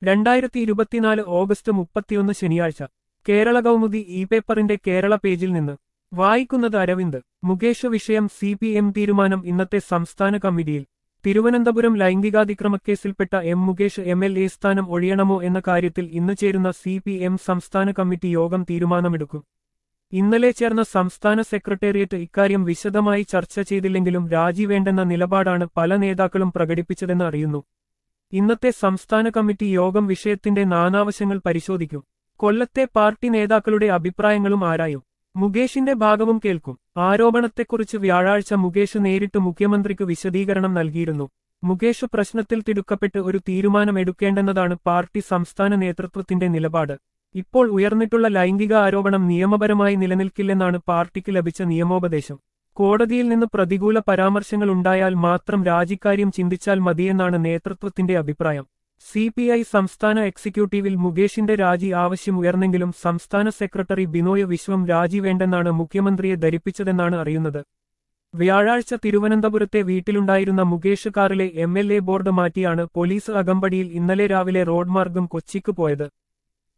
രണ്ടായിരത്തി ഇരുപത്തിനാല് ഓഗസ്റ്റ് മുപ്പത്തിയൊന്ന് ശനിയാഴ്ച കേരള കൗമുദി ഇ പേപ്പറിന്റെ കേരള പേജിൽ നിന്ന് വായിക്കുന്നത് അരവിന്ദ് മുകേഷ് വിഷയം സി പി എം തീരുമാനം ഇന്നത്തെ സംസ്ഥാന കമ്മിറ്റിയിൽ തിരുവനന്തപുരം ലൈംഗികാതിക്രമക്കേസിൽപ്പെട്ട M Mukesh M L A സ്ഥാനം ഒഴിയണമോ എന്ന കാര്യത്തിൽ ഇന്ന് ചേരുന്ന സി പി എം സംസ്ഥാന കമ്മിറ്റി യോഗം തീരുമാനമെടുക്കും ഇന്നലെ ചേർന്ന സംസ്ഥാന സെക്രട്ടേറിയറ്റ് ഇക്കാര്യം വിശദമായി ചർച്ച ചെയ്തില്ലെങ്കിലും രാജി വേണ്ടെന്ന നിലപാടാണ് പല നേതാക്കളും പ്രകടിപ്പിച്ചതെന്ന് അറിയുന്നു ഇന്നത്തെ സംസ്ഥാന കമ്മിറ്റി യോഗം വിഷയത്തിന്റെ നാനാവശങ്ങൾ പരിശോധിക്കും കൊല്ലത്തെ പാർട്ടി നേതാക്കളുടെ അഭിപ്രായങ്ങളും ആരായും മുകേഷിന്റെ ഭാഗവും കേൾക്കും ആരോപണത്തെക്കുറിച്ച് വ്യാഴാഴ്ച മുകേഷ് നേരിട്ട് മുഖ്യമന്ത്രിക്ക് വിശദീകരണം നൽകിയിരുന്നു മുകേഷ് പ്രശ്നത്തിൽ തിടുക്കപ്പെട്ട് ഒരു തീരുമാനമെടുക്കേണ്ടെന്നതാണ് പാർട്ടി സംസ്ഥാന നേതൃത്വത്തിന്റെ നിലപാട് ഇപ്പോൾ ഉയർന്നിട്ടുള്ള ലൈംഗിക ആരോപണം നിയമപരമായി നിലനിൽക്കില്ലെന്നാണ് പാർട്ടിക്ക് ലഭിച്ച നിയമോപദേശം കോടതിയിൽ നിന്ന് പ്രതികൂല പരാമർശങ്ങൾ ഉണ്ടായാൽ മാത്രം രാജിക്കാര്യം ചിന്തിച്ചാൽ മതിയെന്നാണ് നേതൃത്വത്തിന്റെ അഭിപ്രായം സി പി ഐ സംസ്ഥാന എക്സിക്യൂട്ടീവിൽ മുകേഷിന്റെ രാജി ആവശ്യം ഉയർന്നെങ്കിലും സംസ്ഥാന സെക്രട്ടറി ബിനോയ് വിശ്വം രാജി വേണ്ടെന്നാണ് മുഖ്യമന്ത്രിയെ ധരിപ്പിച്ചതെന്നാണ് അറിയുന്നത് വ്യാഴാഴ്ച തിരുവനന്തപുരത്തെ വീട്ടിലുണ്ടായിരുന്ന മുകേഷ് കാറിലെ എം എൽ എ ബോർഡ് മാറ്റിയാണ് പോലീസ് അകമ്പടിയിൽ ഇന്നലെ രാവിലെ റോഡ് മാർഗം കൊച്ചിക്ക് പോയത്